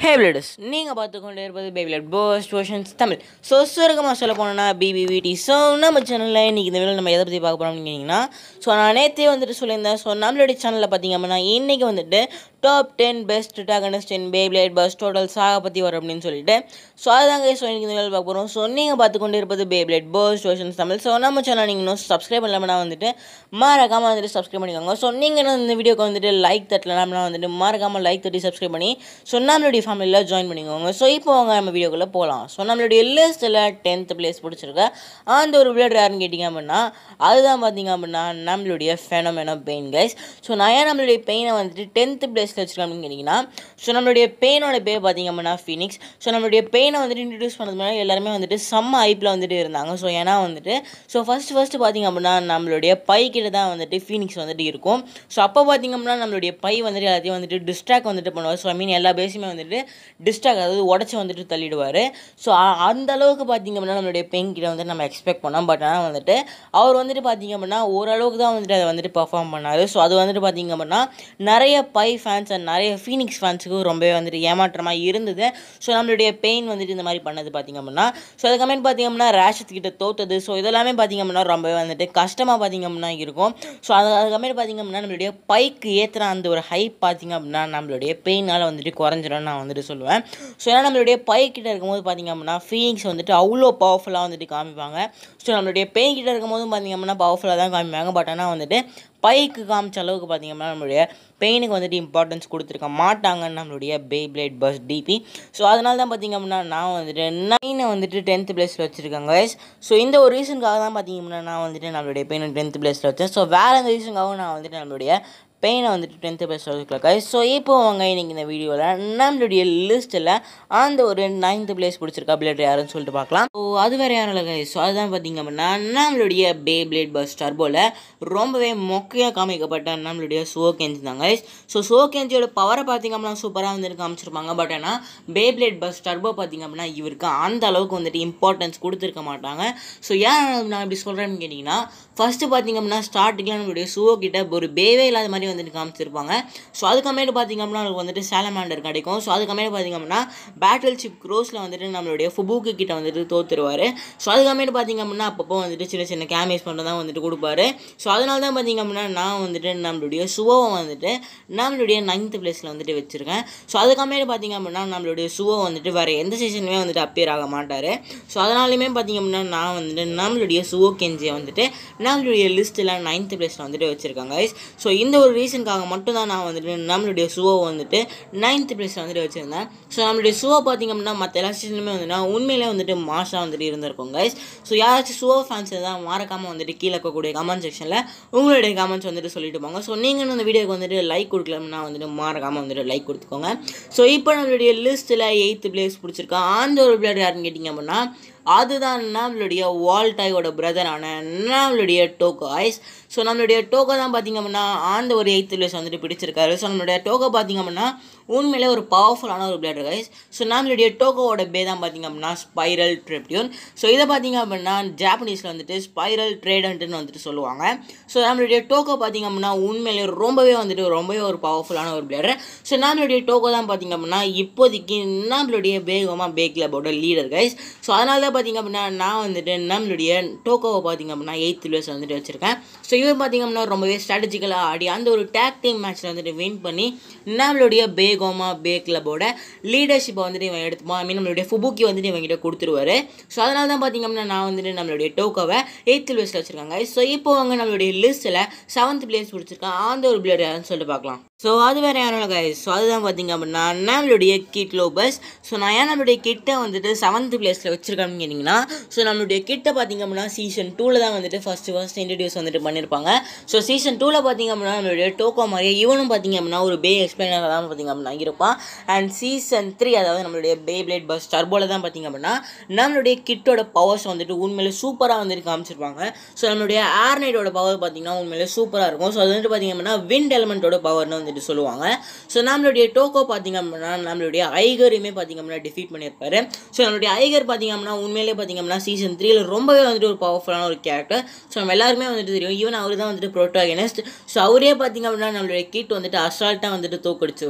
ஹே bladers நீங்கள் பார்த்து கொண்டே இருப்பது beyblade burst versions Tamil so சுருக்கமாக சொல்ல போனோம்னா பிபிவிடி ஸோ நம்ம சேனலில் இன்றைக்கி இந்த வீடியோ நம்ம எதை பற்றி பார்க்க போகிறோம்னு கேட்டிங்கன்னா ஸோ நான் நேற்றே வந்துட்டு சொல்லியிருந்தேன் ஸோ நம்மளுடைய சேனலில் பார்த்தீங்க அப்படின்னா இன்றைக்கி வந்துட்டு top ten best antagonist in beyblade burst total saga பற்றி வரும் அப்படின்னு சொல்லிட்டு ஸோ அதுதாங்க ஸோ இன்றைக்கி இந்த வீடியோ பார்க்க போகிறோம் ஸோ நீங்கள் பார்த்து கொண்டு இருப்பது beyblade burst versions Tamil so நம்ம சேனல் நீங்கள் இன்னும் சப்ஸ்கிரைப் பண்ணலாம்னா வந்துட்டு மறக்காமல் வந்துட்டு சப்ஸ்கிரைப் பண்ணிக்கோங்க ஸோ நீங்கள் இன்னும் இந்த வீடியோக்கு வந்துட்டு லைக் தட்டலாம்னா வந்துட்டு மறக்காமல் லைக் தட்டி சப்ஸ்கிரைப் பண்ணி ஸோ நம்மளுடைய ஃபேமிலியில் ஜாயின் பண்ணிக்கோங்க ஸோ இப்போ அவங்க நம்ம வீடியோக்குள்ளே போகலாம் ஸோ நம்மளுடைய லிஸ்ட்டில் டென்த் பிளேஸ் பிடிச்சிருக்க அந்த ஒரு விளையாட்டு யாருன்னு கேட்டிங்க அப்படின்னா அதுதான் பார்த்தீங்க அப்படின்னா நம்மளுடைய ஃபெனோமெனோ பெயின் கைஸ் ஸோ நான் ஏன் நம்மளுடைய பெயினை வந்துட்டு டென்த் பிளேஸில் வச்சுருக்கேன் அப்படின்னு கேட்டிங்கன்னா ஸோ நம்மளுடைய பெயினோட பேர் பார்த்தீங்க அப்படின்னா ஃபினிக்ஸ் ஸோ நம்மளுடைய பெயினை வந்துட்டு இன்ட்ரடியூஸ் பண்ணது முன்னாடி எல்லாருமே வந்துட்டு செம்ம ஐப்பில் வந்துட்டு இருந்தாங்க ஸோ ஏன்னா வந்துட்டு ஸோ ஃபஸ்ட்டு ஃபஸ்ட்டு பார்த்தீங்க அப்படின்னா நம்மளுடைய பை கிட்ட தான் வந்துட்டு ஃபீனிக்ஸ் வந்துட்டு இருக்கும் ஸோ அப்போ பார்த்தீங்க அப்படின்னா நம்மளுடைய பை வந்துட்டு எல்லாத்தையும் வந்துட்டு டிஸ்ட்ராக்ட் வந்துட்டு பண்ணுவார் ஸோ ஐ மீன் எல்லா பேஸுமே வந்துட்டு டிஸ்ட்ராக்ட் அதாவது உடச்சி வந்துட்டு தள்ளிடுவார் ஸோ அந்த அளவுக்கு பார்த்தீங்க அப்படின்னா நம்மளுடைய பெயின் கிட்ட வந்துட்டு நம்ம எக்ஸ்பெக்ட் பண்ணோம் பட் ஆனால் வந்துட்டு அவர் வந்துட்டு பார்த்தீங்க அப்படின்னா ஓரளவுக்கு தான் வந்துட்டு அதை வந்துட்டு பர்ஃபார்ம் பண்ணார் ஸோ அது வந்துட்டு பார்த்தீங்க அப்படின்னா நிறைய பை ஃபேன்ஸ் அண்ட் நிறைய ஃபீனிக்ஸ் ஃபேன்ஸுக்கு ரொம்பவே வந்துட்டு ஏமாற்றமாக இருந்தது ஸோ நம்மளுடைய பெயின் வந்துட்டு இந்த மாதிரி பண்ணது பார்த்தீங்க அப்படின்னா ஸோ அதுக்கப்புறம் பார்த்தீங்க அப்படின்னா ரேஷத் கிட்ட தோத்தது ஸோ இதெல்லாமே பார்த்தீங்க அப்படின்னா ரொம்பவே வந்துட்டு கஷ்டமாக பார்த்தீங்க அப்படின்னா இருக்கும் ஸோ அது அதுக்கப்புறம் பார்த்தீங்க அப்படின்னா நம்மளுடைய பைக்கு ஏற்றுற அந்த ஒரு ஹைப் பார்த்தீங்க அப்படின்னா நம்மளுடைய பெயினால் வந்துட்டு குறைஞ்சிடும் நான் வந்துட்டு சொல்லுவேன் ஸோ ஏன்னா நம்மளுடைய பைக் கிட்ட இருக்கும்போது பார்த்தீங்க அப்படின்னா ஃபீலிங்ஸ் வந்துட்டு அவ்வளோ பவர்ஃபுல்லாக வந்துட்டு காமிப்பாங்க ஸோ நம்மளுடைய பெயின் கிட்ட இருக்கும்போது பார்த்தீங்க அப்படின்னா பவர்ஃபுல்லாக தான் காமிப்பாங்க பட் ஆனால் வந்துட்டு பைக்கு காமிச்ச அளவுக்கு பார்த்தீங்க அப்படின்னா நம்மளுடைய பெயினுக்கு வந்துட்டு இம்பார்ட்டன்ஸ் கொடுத்துருக்க மாட்டாங்கன்னு நம்மளுடைய beyblade burst DB so அதனால தான் பார்த்தீங்க அப்படின்னா நான் வந்துட்டு நைனை வந்துட்டு டென்த் பிளேஸில் வச்சுருக்கேன் கைஸ் ஸோ இந்த ஒரு ரீசனுக்காக தான் பார்த்தீங்க அப்படின்னா நான் வந்துட்டு நம்மளுடைய பெயினை டென்த் பிளேஸில் வச்சேன் ஸோ வேறு எந்த ரீசனுக்காகவும் நான் வந்துட்டு நம்மளுடைய பெயினை வந்துட்டு டென்த்து பேச வைக்கல கைஸ் ஸோ இப்போ அவங்க இன்றைக்கி இந்த வீடியோவில் நம்மளுடைய லிஸ்ட்டில் அந்த ஒரு நைன்த்து பிளேஸ் பிடிச்சிருக்கா பிளேட் யாருன்னு சொல்லிட்டு பார்க்கலாம் ஸோ அது வேறு யாரும் இல்லை கைஸ் ஸோ அதுதான் பார்த்தீங்க அப்படின்னா நம்மளுடைய பே பிளேட் பஸ் டர்போவில் ரொம்பவே மொக்கையாக காமிக்கப்பட்ட நம்மளுடைய சோகேஞ்சி தான் கைஸ் ஸோ சோகேஞ்சியோட பவரை பார்த்தீங்க அப்படின்னா சூப்பராக வந்துட்டு காமிச்சிருப்பாங்க பட் ஆனால் பே பிளேட் பஸ் டர்போ பார்த்தீங்க அப்படின்னா இவருக்கு அந்த அளவுக்கு வந்துட்டு இம்பார்ட்டன்ஸ் கொடுத்துருக்க மாட்டாங்க ஸோ ஏன் நான் இப்படி சொல்கிறேன்னு கேட்டிங்கன்னா ஃபஸ்ட்டு பார்த்தீங்க அப்படின்னா ஸ்டார்டிங்கில் நம்மளுடைய சுவோ கிட்ட ஒரு பேவே இல்லாத மாதிரி வந்துட்டு காமிச்சிருப்பாங்க ஸோ அதுக்கமேட்டு பார்த்தீங்க அப்படின்னா அவங்களுக்கு வந்துட்டு சேலமாண்டர் கிடைக்கும் ஸோ அதுக்கமேட்டு பார்த்தீங்க அப்படின்னா பேட்டில் ஷிப் க்ரோஸில் வந்துட்டு நம்மளுடைய ஃபுபூக்கு கிட்ட வந்துட்டு தோத்துருவார் ஸோ அதுக்கமேட்டு பார்த்தீங்க அப்படின்னா அப்பப்போ வந்துட்டு சின்ன சின்ன கேமேஸ் மட்டும் தான் வந்துட்டு கொடுப்பாரு ஸோ அதனால தான் பார்த்தீங்க அப்படின்னா நான் வந்துட்டு நம்மளுடைய சுவோவை வந்துட்டு நம்மளுடைய நைன்த் பிளேஸில் வந்துட்டு வச்சுருக்கேன் ஸோ அதுக்கமேட்டு பார்த்தீங்க அப்படின்னா நம்மளுடைய சுவோ வந்துட்டு வேறு எந்த சீசனுமே வந்துட்டு அப்பியர் ஆக மாட்டார் ஸோ அதனாலுமே பார்த்தீங்க அப்படின்னா நான் வந்துட்டு நம்மளுடைய சுவோ கெஞ்சியை வந்துட்டு நம்மளுடைய லிஸ்ட்டில் நைன்த் பிளேஸில் வந்துட்டு வச்சுருக்காங்க ஸோ இந்த ஒரு ரீசனுக்காக மட்டும் தான் நான் வந்துட்டு நம்மளுடைய சுவோ வந்துட்டு நைன்த் பிளேஸில் வந்துட்டு வச்சுருந்தேன் ஸோ நம்மளுடைய சுவோ பார்த்திங்க அப்படின்னா மற்ற எல்லா சீசனுமே வந்துட்டு உண்மையிலே வந்துட்டு மாஷாக வந்துட்டு இருந்திருக்கும் கைஸ் ஸோ யாராச்சும் சுவோ ஃபேன்ஸ் தான் மறக்காமல் வந்துட்டு கீழே இருக்கக்கூடிய கமெண்ட் செக்ஷனில் உங்களுடைய கமெண்ட்ஸ் வந்துட்டு சொல்லிட்டு போங்க ஸோ நீங்கள் இந்த வீடியோக்கு வந்துட்டு லைக் கொடுக்கலன்னா வந்துட்டு மறக்காமல் வந்துட்டு லைக் கொடுத்துக்கோங்க ஸோ இப்போ நம்மளுடைய லிஸ்ட்டில் எயித்து பிளேஸ் பிடிச்சிருக்கா அந்த ஒரு பிளேயர் யாருன்னு கேட்டிங்க அப்படின்னா அதுதான் நம்மளுடைய வால்டாயோட பிரதரான நம்மளுடைய டோக்கோ ஐஸ் ஸோ நம்மளுடைய டோக்கோ தான் பார்த்திங்க அப்படின்னா அந்த ஒரு எயித்து பிளேஸ் வந்துட்டு பிடிச்சிருக்காரு ஸோ நம்மளுடைய டோக்கோ பார்த்திங்க அப்படின்னா உண்மையிலே ஒரு பவர்ஃபுல்லான ஒரு பிளேடர் கைஸ் ஸோ நம்மளுடைய டோக்கோவோட பே தான் பார்த்திங்க அப்படின்னா ஸ்பைரல் ட்ரிப்டியூன் ஸோ இதை பார்த்திங்க அப்படின்னா ஜாப்பனீஸில் வந்துட்டு ஸ்பைரல் ட்ரேடன்ட்டுன்னு வந்துட்டு சொல்லுவாங்க ஸோ நம்மளுடைய டோக்கோ பார்த்திங்க அப்படின்னா உண்மையிலே ரொம்பவே வந்துட்டு ரொம்பவே ஒரு பவர்ஃபுல்லான ஒரு பிளேடர் ஸோ நம்மளுடைய டோக்கோ தான் பார்த்திங்க அப்படின்னா இப்போதைக்கு நம்மளுடைய பேகோமா பே கிளப்போட லீடர் கைஸ் ஸோ அதனால தான் பார்த்திங்க அப்படின்னா நான் வந்துட்டு நம்மளுடைய டோக்கோவை பார்த்திங்க அப்படின்னா எயித் பிளேஸ் வந்துட்டு வச்சுருக்கேன் ஸோ இவர் பார்த்திங்க அப்படின்னா ரொம்பவே ஸ்ட்ராட்டஜிக்கலாக ஆடி அந்த ஒரு டேக் டீம் மேட்ச்சில் வந்துட்டு வின் பண்ணி நம்மளுடைய பேகோமா பே கிளப்போட லீடர்ஷிப்பை வந்துட்டு இவன் எடுத்துப்பான் ஐ மீன் நம்மளுடைய ஃபுபுக்கி வந்துட்டு இவங்கிட்ட கொடுத்துருவாரு ஸோ அதனால தான் பார்த்திங்க அப்படின்னா நான் வந்துட்டு நம்மளுடைய டோக்கோவை எயித் பிளேஸில் வச்சுருக்காங்க ஸோ இப்போ அவங்க நம்மளுடைய லிஸ்ட்டில் செவன்த் பிளேஸ் பிடிச்சிருக்கான் அந்த ஒரு பிளேயர் யாருன்னு சொல்லிட்டு பார்க்கலாம் ஸோ அது வேறு யாரும் இல்லை கைஸ் ஸோ அதுதான் பார்த்திங்க அப்படின்னா நம்மளுடைய கிட் லோபஸ் ஸோ நான் ஏன் நம்மளுடைய கிட்டை வந்துட்டு செவன்த் பிளேஸில் வச்சுருக்கேன்னு கேட்டிங்கன்னா ஸோ நம்மளுடைய கிட்ட பார்த்திங்க அப்படின்னா சீசன் டூவில் தான் வந்துட்டு ஃபஸ்ட்டு ஃபஸ்ட் இன்ட்ரடியூஸ் வந்துட்டு பண்ணியிருப்பாங்க ஸோ சீசன் டூவில் பார்த்திங்க அப்படின்னா நம்மளுடைய டோக்கோ மாதிரியே இவனும் பார்த்திங்க அப்படின்னா ஒரு பே எக்ஸ்பிளைனர் தான் பார்த்திங்க அப்படின்னா இருப்பான் அண்ட் சீசன் த்ரீ அதாவது நம்மளுடைய பே பிளேட் பஸ் டர்போவில் தான் பார்த்திங்க அப்படின்னா நம்மளுடைய கிட்டோட பவர்ஸ் வந்துட்டு உண்மையிலே சூப்பராக வந்துட்டு காமிச்சிருப்பாங்க ஸோ நம்மளுடைய ஏர்னைட்டோட பவர் பார்த்திங்கன்னா உண்மையிலே சூப்பராக இருக்கும் ஸோ அது வந்துட்டு பார்த்திங்க அப்படின்னா விண்ட் எலமெண்ட்டோட பவர்னு வந்துட்டு சொல்லுவாங்க ஸோ நம்மளுடைய டோக்கோ பார்த்திங்க அப்படின்னா நம்மளுடைய ஐகரையுமே பார்த்திங்க அப்படின்னா டிஃபீட் பண்ணியிருப்பாரு ஸோ நம்மளுடைய ஐகர் பார்த்திங்க அப்படின்னா உண்மையிலே பார்த்திங்க அப்படின்னா சீசன் த்ரீல ரொம்பவே வந்துட்டு ஒரு பவர்ஃபுல்லான ஒரு கேரக்டர் ஸோ நம்ம எல்லாருமே வந்துட்டு தெரியும் ஈவன் அவர் தான் வந்துட்டு ப்ரோட்டாகனிஸ்ட் ஸோ அவரே பார்த்திங்க அப்படின்னா நம்மளுடைய கிட் வந்துட்டு அசால்ட்டாக வந்துட்டு தோக்கடிச்சுவார்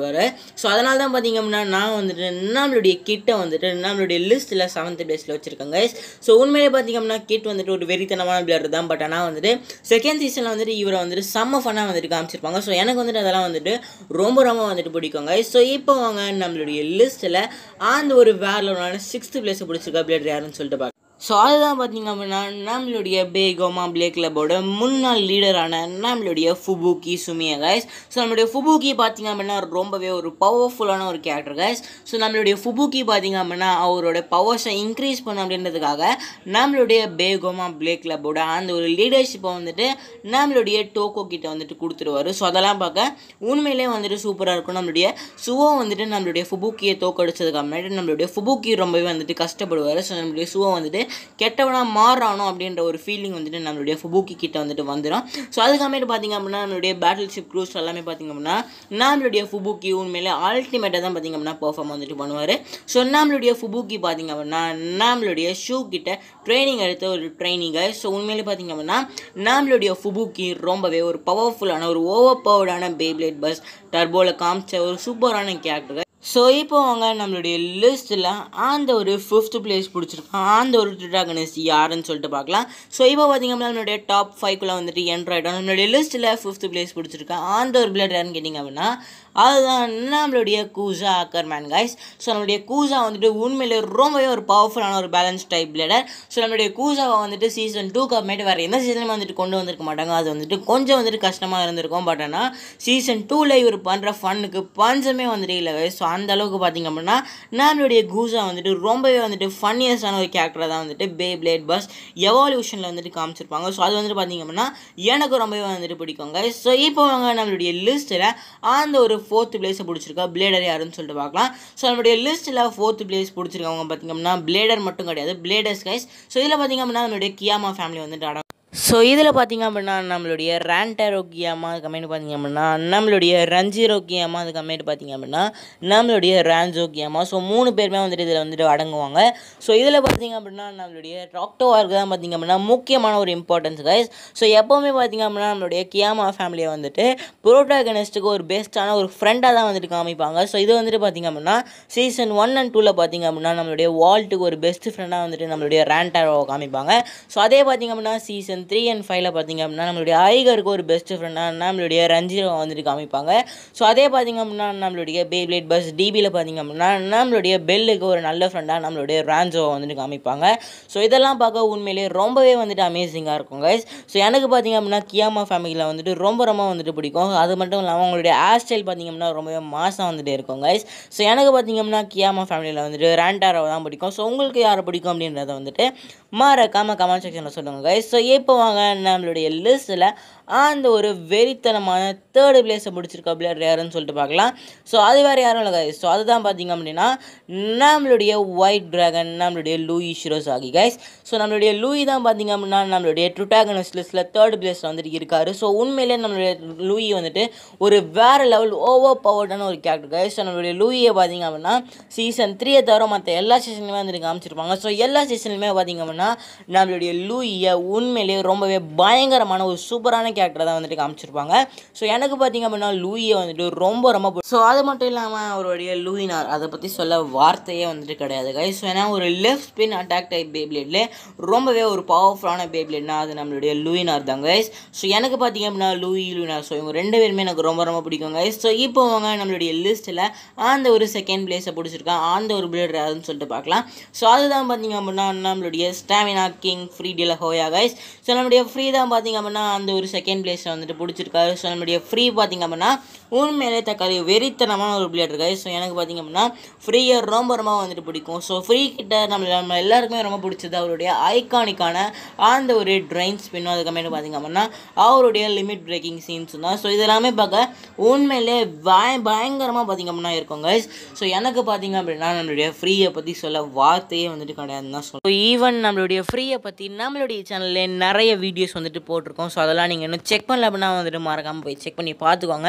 ஸோ அதனால தான் பார்த்தீங்க அப்படின்னா நான் வந்துட்டு நம்மளுடைய கிட்டை வந்துட்டு நம்மளுடைய லிஸ்ட்டில் செவன்த் பிளேஸில் வச்சுருக்கேன் கைஸ் ஸோ உண்மையிலே பார்த்தீங்க அப்படின்னா கிட் வந்துட்டு ஒரு வெறித்தனமான பிளேயர் தான் பட் ஆனால் வந்துட்டு செகண்ட் சீசனில் வந்துட்டு இவரை வந்துட்டு செம்ம ஃபன்னாக வந்துட்டு காமிச்சிருப்பாங்க ஸோ எனக்கு வந்துட்டு அதெல்லாம் வந்துட்டு ரொம்ப ரொம்ப வந்துட்டு பிடிக்கும் கைஸ் ஸோ இப்போ வாங்க நம்மளுடைய லிஸ்ட்டில் அந்த ஒரு வேர்லோனான சிக்ஸ்த் பிளேஸை பிடிச்சிருக்க பிளேயர் யாருன்னு சொல்லிட்டு பார்க்க ஸோ அதுதான் பார்த்தீங்க அப்படின்னா நம்மளுடைய பேகோமா பிளே கிளப்போட முன்னாள் லீடரான நம்மளுடைய ஃபுபூக்கி சுமியா கைஸ் ஸோ நம்மளுடைய ஃபுபூக்கி பார்த்தீங்க அப்படின்னா ரொம்பவே ஒரு பவர்ஃபுல்லான ஒரு கேரக்டர் கைஸ் ஸோ நம்மளுடைய ஃபுபூக்கி பார்த்தீங்க அப்படின்னா அவரோட பவர்ஸை இன்க்ரீஸ் பண்ணும் அப்படின்றதுக்காக நம்மளுடைய பேகோமா பிளே கிளப்போட அந்த ஒரு லீடர்ஷிப்பை வந்துட்டு நம்மளுடைய டோக்கோ கிட்ட வந்துட்டு கொடுத்துருவாரு ஸோ அதெல்லாம் பார்க்க உண்மையிலே வந்துட்டு சூப்பராக இருக்கும் நம்மளுடைய சுவோ வந்துட்டு நம்மளுடைய ஃபுபூக்கியை தோக்கடிச்சதுக்கு முன்னாடி நம்மளுடைய ஃபுபூக்கி ரொம்பவே வந்துட்டு கஷ்டப்படுவார் ஸோ நம்மளுடைய சுவோ வந்துட்டு கெட்டவனாக மாறானோ அப்படின்ற ஒரு ஃபீலிங் வந்துட்டு நம்மளுடைய ஃபுபூக்கி கிட்ட வந்துட்டு வந்துடும் ஸோ அதுக்கப்புறமேட்டு பார்த்தீங்க அப்படின்னா நம்மளுடைய பேட்டில் ஷிப் க்ரூஸ் எல்லாமே பார்த்தீங்க அப்படின்னா நம்மளுடைய ஃபுபூக்கி உண்மையிலே அல்டிமேட்டாக தான் பார்த்தீங்க அப்படின்னா பெர்ஃபார்ம் வந்துட்டு பண்ணுவார் ஸோ நம்மளுடைய ஃபுபூக்கி பார்த்தீங்க அப்படின்னா நம்மளுடைய ஷூ கிட்ட ட்ரைனிங் எடுத்த ஒரு ட்ரைனிங்கை ஸோ உண்மையிலே பார்த்தீங்க அப்படின்னா நம்மளுடைய ஃபுபூக்கி ரொம்பவே ஒரு பவர்ஃபுல்லான ஒரு ஓவர் பவர்டான பேப்ளேட் பஸ் டர்போவில் காமிச்ச ஒரு சூப்பரான கேரக்டர் ஸோ இப்போ அவங்க நம்மளுடைய லிஸ்ட்டில் அந்த ஒரு ஃபிஃப்த் பிளேஸ் பிடிச்சிருக்கோம் அந்த ஒரு ட்ராகனிஸ்ட் யாருன்னு சொல்லிட்டு பார்க்கலாம் ஸோ இப்போ பார்த்தீங்க அப்படின்னா நம்மளுடைய டாப் ஃபைவ்க்குள்ளே வந்துட்டு என்ட்ரு ஆகிட்டோம் நம்மளுடைய லிஸ்ட்டில் ஃபிஃப்த் பிளேஸ் பிடிச்சிருக்கேன் அந்த ஒரு பிளேட் யாருன்னு கேட்டிங்க அப்படின்னா அதுதான் நம்மளுடைய கூசா அக்கர்மேன் கைஸ் ஸோ நம்மளுடைய கூசா வந்துட்டு உண்மையிலே ரொம்பவே ஒரு பவர்ஃபுல்லான ஒரு பேலன்ஸ் டைப் பிளேடர் ஸோ நம்மளுடைய கூசாவை வந்துட்டு சீசன் டூக்கு அப்புறமேட்டு வேறு எந்த சீசனுமே வந்துட்டு கொண்டு வந்திருக்க மாட்டாங்க அது வந்துட்டு கொஞ்சம் வந்துட்டு கஷ்டமாக இருந்திருக்கும் பட் ஆனால் சீசன் டூவில் இவர் பண்ணுற ஃபன்னுக்கு பஞ்சமே வந்துட்டு இல்லை guys. ஸோ அந்த அளவுக்கு பார்த்தீங்க அப்படின்னா நம்மளுடைய கூசா வந்துட்டு ரொம்பவே வந்துட்டு ஃபன்னியஸ்டான ஒரு கேரக்டராக தான் வந்துட்டு பே பிளேட் பஸ் எவால்யூஷனில் வந்துட்டு காமிச்சிருப்பாங்க ஸோ அது வந்துட்டு பார்த்தீங்க அப்படின்னா எனக்கு ரொம்பவே வந்துட்டு பிடிக்கும் guys. ஸோ இப்போ அவங்க நம்மளுடைய லிஸ்ட்டில் அந்த ஒரு ஃபோர்த் பிளேஸை பிடிச்சிருக்கா பிளேடர் யாருன்னு சொல்லிட்டு பார்க்கலாம் ஸோ நம்மளுடைய லிஸ்ட்டில் ஃபோர்த் பிளேஸ் பிடிச்சிருக்கவங்க பார்த்தீங்க அப்படின்னா பிளேடர் மட்டும் கிடையாது பிளேடர்ஸ் கைஸ் ஸோ இதில் பார்த்தீங்க அப்படின்னா நம்மளுடைய கியாமா ஃபேமிலி வந்துட்டு அடங்கும் ஸோ இதில் பார்த்தீங்க அப்படின்னா நம்மளுடைய ரேண்டரோ கியாமா அதுக்கப்புறமேட்டு பார்த்தீங்க அப்படின்னா நம்மளுடைய ரஞ்சிரோ கியாமா அதுக்கப்புறமேட்டு பார்த்தீங்க அப்படின்னா நம்மளுடைய ரேன்ஜோ கியாமா ஸோ மூணு பேருமே வந்துட்டு இதில் வந்துட்டு அடங்குவாங்க ஸோ இதில் பார்த்தீங்க அப்படின்னா நம்மளுடைய டாக்டோவாருக்கு தான் பார்த்தீங்க அப்படின்னா முக்கியமான ஒரு இம்பார்ட்டன்ஸ் கைஸ் ஸோ எப்போவுமே பார்த்தீங்க அப்படின்னா நம்மளுடைய கியாமா ஃபேமிலியை வந்துட்டு ப்ரோட்டாகனிஸ்ட்டுக்கு ஒரு பெஸ்ட்டான ஒரு ஃப்ரெண்டாக தான் வந்துட்டு காமிப்பாங்க ஸோ இது வந்துட்டு பார்த்தீங்க அப்படின்னா சீசன் ஒன் அண்ட் டூவில் பார்த்தீங்க அப்படின்னா நம்மளுடைய வால்ட்டுக்கு ஒரு பெஸ்ட் ஃப்ரெண்டாக வந்துட்டு நம்மளுடைய ரேண்டாரோவை காமிப்பாங்க ஸோ அதே பார்த்தீங்க அப்படின்னா சீசன் த்ரீ அண்ட் ஃபைவ்ல பார்த்தீங்க அப்படின்னா நம்மளுடைய ஐகருக்கு ஒரு பெஸ்ட் ஃப்ரெண்டாக நம்மளுடைய ரஞ்சிரோ வந்துட்டு காமிப்பாங்க ஸோ அதே பார்த்தீங்க அப்படின்னா நம்மளுடைய பேப்ளேட் பஸ் டிபியில் பார்த்தீங்க அப்படின்னா நம்மளுடைய பெல்லுக்கு ஒரு நல்ல ஃப்ரெண்டாக நம்மளுடைய ரான்ஜோவை வந்துட்டு காமிப்பாங்க ஸோ இதெல்லாம் பார்க்க உண்மையிலேயே ரொம்பவே வந்துட்டு அமேசிங்காக இருக்கும் கைஸ் ஸோ எனக்கு பார்த்தீங்க அப்படின்னா கியாமா ஃபேமிலியில் வந்துட்டு ரொம்ப ரொம்ப வந்துட்டு பிடிக்கும் அது மட்டும் இல்லாமல் அவங்களுடைய ஹேர் ஸ்டைல் பார்த்தீங்க அப்படின்னா ரொம்பவே மாசாக வந்துட்டு இருக்கும் கைஸ் ஸோ எனக்கு பார்த்தீங்க அப்படின்னா கியாமா ஃபேமிலியில் வந்துட்டு ரேண்டாரோவை தான் பிடிக்கும் ஸோ உங்களுக்கு யாரை பிடிக்கும் அப்படின்றத வந்துட்டு மறக்காம கமெண்ட் செக்ஷனில் சொல்லுங்கள் கைஸ் ஸோ இப்போ வாங்க நம்மளுடைய லிஸ்ட்டில் அந்த ஒரு வெறித்தனமான தேர்டு பிளேஸை பிடிச்சிருக்க பிளேயர் யாருன்னு சொல்லிட்டு பார்க்கலாம் ஸோ அது வேறு யாரும் இல்லை கைஸ் ஸோ அதுதான் பார்த்தீங்க அப்படின்னா நம்மளுடைய ஒயிட் டிராகன் நம்மளுடைய லூயி ஷிரோசாகி கைஸ் ஸோ நம்மளுடைய லூயி தான் பார்த்தீங்க அப்படின்னா நம்மளுடைய ட்ருட்டாகனஸ் லிஸ்ட்டில் தேர்ட் பிளேஸில் வந்துட்டு இருக்காரு ஸோ உண்மையிலே நம்மளுடைய லூயி வந்துட்டு ஒரு வேறு லெவல் ஓவர் பவர்டான ஒரு கேரக்டர் கைஸ் ஸோ நம்மளுடைய லூயியை பார்த்தீங்க அப்படின்னா சீசன் த்ரீயை தவிர மற்ற எல்லா சீசன்லையுமே வந்துட்டு காமிச்சிருப்பாங்க ஸோ எல்லா சீசன்லையுமே பார்த்தீங்க அப்படின்னா நம்மளுடைய லூயியை உண்மையிலேயே ரொம்பவே பயங்கரமான ஒரு சூப்பரான கேரக்டரை தான் வந்துட்டு காமிச்சிருப்பாங்க ஸோ எனக்கு பார்த்தீங்க அப்படின்னா லூயியை வந்துட்டு ரொம்ப ரொம்ப ஸோ அது மட்டும் இல்லாமல் அவருடைய லூயினார் அதை பற்றி சொல்ல வார்த்தையே வந்துட்டு கிடையாது கைஸ் ஸோ ஏன்னா ஒரு லெஃப்ட் ஸ்பின் அட்டாக் டைப் பேப்ளேட்ல ரொம்பவே ஒரு பவர்ஃபுல்லான பேப்ளேட்னா அது நம்மளுடைய லூயினார் தான் கைஸ் ஸோ எனக்கு பார்த்தீங்க அப்படின்னா லூயி லூயினார் ஸோ இவங்க ரெண்டு பேருமே எனக்கு ரொம்ப ரொம்ப பிடிக்கும் கைஸ் ஸோ இப்போ அவங்க நம்மளுடைய லிஸ்ட்டில் அந்த ஒரு செகண்ட் பிளேஸை பிடிச்சிருக்கான் அந்த ஒரு பிளேட் யாருன்னு சொல்லிட்டு பார்க்கலாம் ஸோ அதுதான் பார்த்தீங்க அப்படின்னா நம்மளுடைய stamina king Free de la Hoya guys so நம்மளுடைய ஃப்ரீ தான் பார்த்தீங்க அப்படின்னா அந்த ஒரு செகண்ட் பிளேஸை வந்துட்டு பிடிச்சிருக்காரு ஸோ நம்மளுடைய ஃப்ரீ பார்த்தீங்க அப்படின்னா உண்மையிலே தக்காளி வெறித்தனமான ஒரு பிளேட் இருக்கு ஸோ எனக்கு பார்த்தீங்க அப்படின்னா ஃப்ரீயை ரொம்ப ரொம்ப வந்துட்டு பிடிக்கும் ஸோ ஃப்ரீ கிட்ட நம்ம நம்ம எல்லாருக்குமே ரொம்ப பிடிச்சது அவருடைய ஐகானிக்கான அந்த ஒரு ட்ரைன் ஸ்பின்னும் அதுக்கப்புறமேட்டு பார்த்தீங்க அப்படின்னா அவருடைய லிமிட் பிரேக்கிங் சீன்ஸ் தான் ஸோ இதெல்லாமே பார்க்க உண்மையிலே பய பயங்கரமாக பார்த்தீங்க அப்படின்னா இருக்கும் கைஸ் ஸோ எனக்கு பார்த்தீங்க அப்படின்னா நம்மளுடைய ஃப்ரீயை பற்றி சொல்ல வார்த்தையே வந்துட்டு கிடையாதுன்னு தான் சொல்லுவோம் ஈவன் நம்மளுடைய ஃப்ரீயை பற்றி நம்மளுடைய சேனலில் நிறைய வீடியோஸ் வந்துட்டு போட்டிருக்கோம் ஸோ அதெல்லாம் நீங்கள் இன்னும் செக் பண்ணல அப்படின்னா வந்துட்டு மறக்காமல் போய் செக் பண்ணி பார்த்துக்கோங்க ஸோ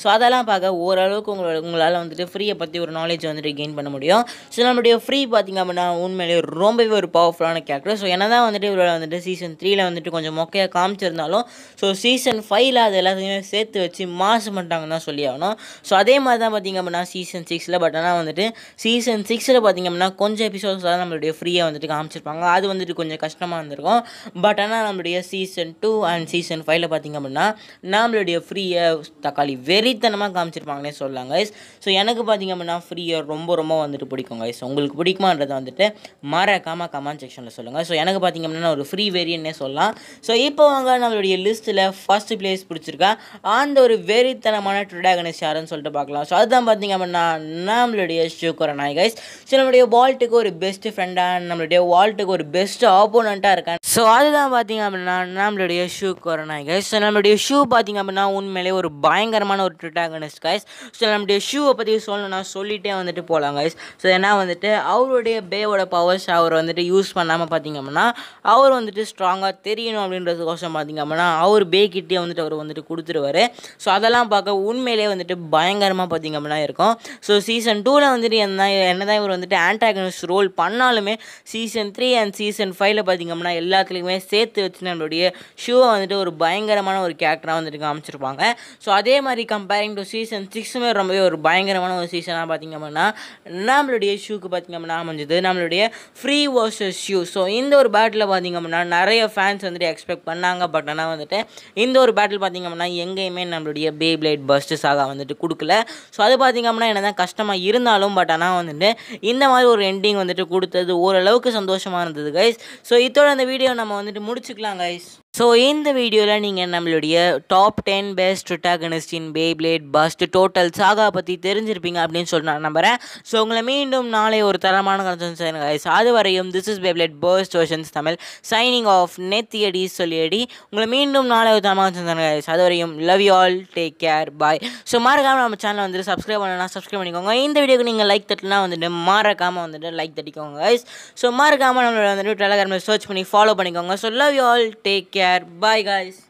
அதெல்லாம் பார்க்க ஓரளவுக்கு உங்களோட உங்களால் வந்துட்டு ஃப்ரீயை பற்றி ஒரு நாலேஜ் வந்துட்டு கெயின் பண்ண முடியும் ஸோ நம்மளுடைய ஃப்ரீ பார்த்திங்க அப்படின்னா உண்மையிலேயே ரொம்பவே ஒரு பவர்ஃபுல்லான கேரக்டர் ஸோ என்ன தான் வந்துட்டு இவரோட வந்துட்டு சீசன் த்ரீல வந்துட்டு கொஞ்சம் மொக்கையாக காமிச்சிருந்தாலும் ஸோ சீசன் ஃபைவ்ல அது எல்லாத்தையுமே சேர்த்து வச்சு மாசு பண்ணிட்டாங்கன்னு தான் சொல்லி ஆகணும் ஸோ அதே மாதிரி தான் பார்த்திங்க அப்படின்னா சீசன் சிக்ஸில் பட் ஆனால் வந்துட்டு சீசன் சிக்ஸில் பார்த்திங்க அப்படின்னா கொஞ்சம் எபிசோட்ஸ் தான் நம்மளுடைய ஃப்ரீயாக வந்துட்டு காமிச்சிருப்பாங்க அது வந்துட்டு கொஞ்சம் கஷ்டமாக இருந்திருக்கும் பட் ஆனால் நம்மளுடைய சீசன் டூ அண்ட் சீசன் ஃபைவ்ல பார்த்திங்க அப்படின்னா நம்மளுடைய ஃப்ரீயை தக்காளி வெறித்தனமாக காமிச்சிருப்பாங்கன்னே சொல்லலாம் கைஸ் ஸோ எனக்கு பார்த்திங்க அப்படின்னா ஃப்ரீயை ரொம்ப ரொம்ப வந்துட்டு பிடிக்கும் கைஸ் உங்களுக்கு பிடிக்குமான்றதை வந்துட்டு மறக்காமல் கமெண்ட் செக்ஷனில் சொல்லுங்கள் ஸோ எனக்கு பார்த்திங்க அப்படின்னா ஒரு ஃப்ரீ வேரியன்னே சொல்லலாம் ஸோ இப்போ வாங்க நம்மளுடைய லிஸ்ட்டில் ஃபஸ்ட் பிளேஸ் பிடிச்சிருக்கா அந்த ஒரு வெறித்தனமான ட்ரடாகனிஸ்ட் யாருன்னு சொல்லிட்டு பார்க்கலாம் ஸோ அதுதான் பார்த்திங்க அப்படின்னா நம்மளுடைய ஷூக்கர நாய் கைஸ் ஸோ நம்மளுடைய வால்ட்டுக்கு ஒரு பெஸ்ட் ஃப்ரெண்டாக நம்மளுடைய வால்ட்டுக்கு ஒரு பெஸ்ட் ஆப்போனண்ட்டாக இருக்கான் ஸோ அதுதான் பார்த்திங்க அப்படின்னா நம்மளுடைய ஷூ நாய் கைஸ் ஸோ நம்மளுடைய ஷூ பார்த்திங்க அப்படின்னா உண்மையிலே ஒரு பயங்கரமான ஒரு ட்ரடாகனிஸ்ட் கைஸ் ஸோ நம்மளுடைய ஷூவை பற்றி சொல்லணும்னா சொல்லிகிட்டே வந்துட்டு போகலாம் கைஸ் ஸோ ஏன்னா வந்துட்டு அவருடைய பேவோட பவர்ஸ் அவர் வந்துட்டு யூஸ் பண்ணாமல் பார்த்திங்க அப்படின்னா அவர் வந்துட்டு ஸ்ட்ராங்காக தெரியணும் அப்படின்றதுக்கோசம் பார்த்திங்க அப்படின்னா அவர் பேக்கிட்டே வந்துட்டு அவர் வந்துட்டு கொடுத்துருவாரு ஸோ அதெல்லாம் பார்க்க உண்மையிலே வந்துட்டு பயங்கரமாக பார்த்திங்க அப்படின்னா இருக்கும் ஸோ சீசன் டூவில் வந்துட்டு என்ன என்னதான் இவர் வந்துட்டு ஆன்டாகனிஸ்ட் ரோல் பண்ணாலுமே சீசன் த்ரீ அண்ட் சீசன் ஃபைவ்ல பார்த்திங்க அப்படின்னா எல்லாத்துலேயுமே சேர்த்து வச்சு நம்மளுடைய ஷூவை வந்துட்டு ஒரு பயங்கரமான ஒரு கேரக்டராக வந்துட்டு காமிச்சிருப்பாங்க ஸோ அதே மாதிரி கம்பேரிங் டு சீசன் சிக்ஸுமே ரொம்பவே ஒரு பயங்கரமான ஒரு சீசனாக பார்த்திங்க அப்படின்னா நம்மளுடைய ஷூக்கு பார்த்திங்க அப்படின்னா அமைஞ்சது நம்மளுடைய ஃப்ரீ வர்சஸ் ஷூ ஸோ இந்த ஒரு பேட்டில் பார்த்திங்க அப்படின்னா நிறைய ஃபேன்ஸ் வந்துட்டு எக்ஸ்பெக்ட் பண்ணாங்க பட் ஆனால் வந்துட்டு இந்த ஒரு பேட்டில் பார்த்திங்க அப்படின்னா எங்கேயுமே நம்மளுடைய பே பிளேட் பஸ்ட் சாகா வந்துட்டு கொடுக்கல ஸோ அது பார்த்திங்க அப்படின்னா என்ன தான் கஷ்டமாக இருந்தாலும் பட் ஆனால் வந்துட்டு இந்த மாதிரி ஒரு எண்டிங் வந்துட்டு கொடுத்தது ஓரளவுக்கு சந்தோஷமாக இருந்தது கைஸ் ஸோ இதோட அந்த வீடியோ நம்ம வந்துட்டு முடிச்சுக்கலாம் கைஸ் ஸோ இந்த வீடியோவில் நீங்கள் நம்மளுடைய top ten best protagonist in beyblade burst total saga பற்றி தெரிஞ்சிருப்பீங்க அப்படின்னு சொல்லி நான் நம்புகிறேன் ஸோ உங்களை மீண்டும் நாளை ஒரு தரமான கன்சன்ஸ் கைஸ் அது வரையும் this is beyblade burst versions Tamil signing off நெத்தியடி சொல்லியடி உங்களை மீண்டும் நாளை ஒரு தரமான கன்சன்ஸ் கைஸ் அது வரையும் love you all take care bye so மறக்காமல் நம்ம சேனல் வந்துட்டு சப்ஸ்கிரைப் பண்ணலாம் சப்ஸ்கிரைப் பண்ணிக்கோங்க இந்த வீடியோக்கு நீங்கள் லைக் தட்டினா வந்துட்டு மறக்காமல் வந்துட்டு லைக் தட்டிக்கோங்க கைஸ் ஸோ மறக்காமல் நம்மளோட வந்துட்டு டெலகிராமில் சர்ச் பண்ணி ஃபாலோ பண்ணிக்கோங்க so love you all take care bye guys